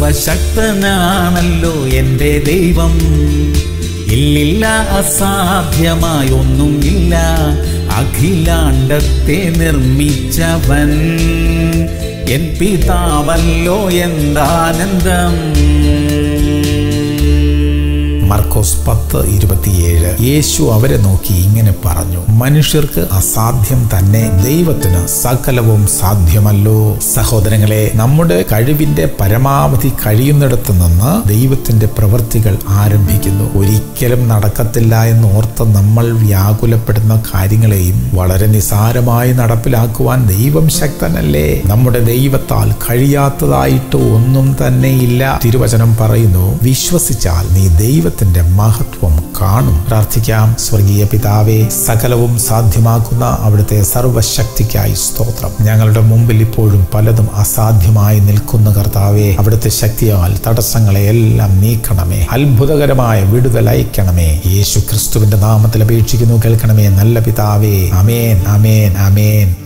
സർവശക്തനാണല്ലോ എൻ്റെ ദൈവം ഇല്ലില്ല അസാധ്യമായൊന്നും ഇല്ല അഖിലാണ്ടത്തെ നിർമ്മിച്ചവൻ എൻ പിതാവല്ലോ എന്താനന്ദം മർക്കോസ് പത്ത് ഇരുപത്തിയേഴ് യേശു അവരെ നോക്കി ഇങ്ങനെ പറഞ്ഞു മനുഷ്യർക്ക് അസാധ്യം തന്നെ ദൈവത്തിന് സകലവും സാധ്യമല്ലോ സഹോദരങ്ങളെ നമ്മുടെ കഴിവിന്റെ പരമാവധി കഴിയുന്നിടത്ത് നിന്ന് ദൈവത്തിന്റെ പ്രവൃത്തികൾ ആരംഭിക്കുന്നു ഒരിക്കലും നടക്കത്തില്ല എന്ന് ഓർത്ത് നമ്മൾ വ്യാകുലപ്പെടുന്ന കാര്യങ്ങളെയും വളരെ നിസാരമായി നടപ്പിലാക്കുവാൻ ദൈവം ശക്തനല്ലേ നമ്മുടെ ദൈവത്താൽ കഴിയാത്തതായിട്ട് ഒന്നും തന്നെ ഇല്ല തിരുവചനം പറയുന്നു വിശ്വസിച്ചാൽ നീ ദൈവത്തിന്റെ മഹത്വം കാണും പ്രാർത്ഥിക്കാം സ്വർഗീയ പിതാവേ സകലവും സാധ്യമാക്കുന്ന അവിടുത്തെ സർവശക്തിക്കായി സ്തോത്രം ഞങ്ങളുടെ മുമ്പിൽ ഇപ്പോഴും പലതും അസാധ്യമായി നിൽക്കുന്ന കർത്താവേ അവിടുത്തെ ശക്തിയാൽ തടസ്സങ്ങളെ എല്ലാം നീക്കണമേ അത്ഭുതകരമായ വിടുതൽ അയക്കണമേ യേശു ക്രിസ്തുവിന്റെ നാമത്തിൽ അപേക്ഷിക്കുന്നു കേൾക്കണമേ നല്ല പിതാവേ അമേൻ അമേൻ അമേൻ